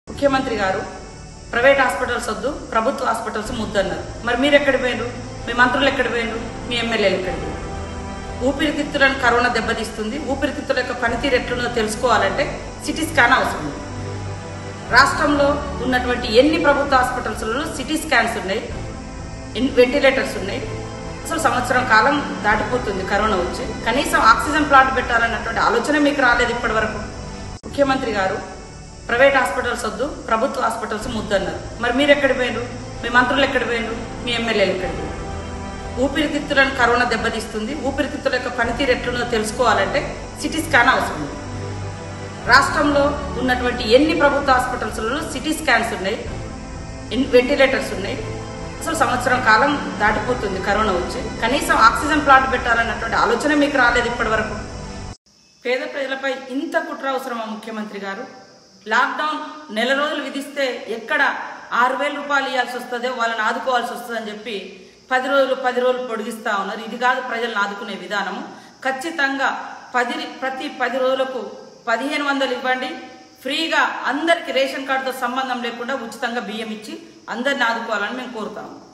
ముఖ్యమంత్రి గారు private hospitals వద్దు ప్రభుత్వ హాస్పిటల్స్ ముద్దన్నారు మరి మీరు ఎక్కడ పోయినరు మీ మంత్రులు ఎక్కడ పోయినరు మీ ఎమ్మెల్యేలు ఎక్కడ పోయినరు ఊపిరితిత్తులను కరోనా దెబ్బతీస్తుంది ఊపిరితిత్తుల యొక్క పనితీరు ఎట్లుందో తెలుసుకోవాలంటే సిటీ స్కాన్ అవసరం ఉంది. రాష్ట్రంలో ఉన్నటువంటి ఎన్ని ప్రభుత్వ హాస్పిటల్స్లలో సిటీ స్కాన్స్ ఉన్నాయి ఎన్ని వెంటిలేటర్స్ ఉన్నాయి అసలు సంవత్సరం కాలం దాటిపోతుంది కరోనా వచ్చి కనీసం ఆక్సిజన్ ప్లాంట్ పెట్టాలన్నటువంటి ఆలోచన మీకు రాలేదు ఇప్పటి వరకు ముఖ్యమంత్రి గారు ప్రైవేట్ హాస్పిటల్స్ వద్దు ప్రభుత్వ హాస్పిటల్స్ ముద్దన్నారు మరి మీరు ఎక్కడ పోయినరు మీ మంత్రులు ఎక్కడ పోయినరు మీ ఎమ్మెల్యేలు ఎక్కడ పోయినరు ఊపిరితిత్తులను కరోనా దెబ్బతీస్తుంది ఊపిరితిత్తుల యొక్క పనితీరు ఎట్లుందో తెలుసుకోవాలంటే సిటీ స్కాన్ అవసరం ఉంది. రాష్ట్రంలో ఉన్నటువంటి ఎన్ని ప్రభుత్వ హాస్పిటల్స్లలో సిటీ స్కాన్స్ ఉన్నాయి ఎన్ని వెంటిలేటర్స్ ఉన్నాయి అసలు సంవత్సరం కాలం దాటిపోతుంది కరోనా వచ్చి కనీసం ఆక్సిజన్ ప్లాంట్ పెట్టాలన్నటువంటి ఆలోచన మీకు రాలేదు ఇప్పటి వరకు పేద ప్రజలపై ఇంత కుట్ర అవసరమా ముఖ్యమంత్రి గారు లాక్డౌన్ నెల రోజులు విధిస్తే ఎక్కడ ఆరు వేల రూపాయలు ఇవ్వాల్సి వస్తుందో వాళ్ళని ఆదుకోవాల్సి వస్తుందని చెప్పి పది రోజులు పది రోజులు పొడిగిస్తా ఉన్నారు ఇది కాదు ప్రజలను ఆదుకునే విధానము ఖచ్చితంగా పది ప్రతి పది రోజులకు పదిహేను వందలు ఇవ్వండి ఫ్రీగా అందరికి రేషన్ కార్డుతో సంబంధం లేకుండా ఉచితంగా బియ్యం ఇచ్చి అందరిని ఆదుకోవాలని మేము కోరుతాము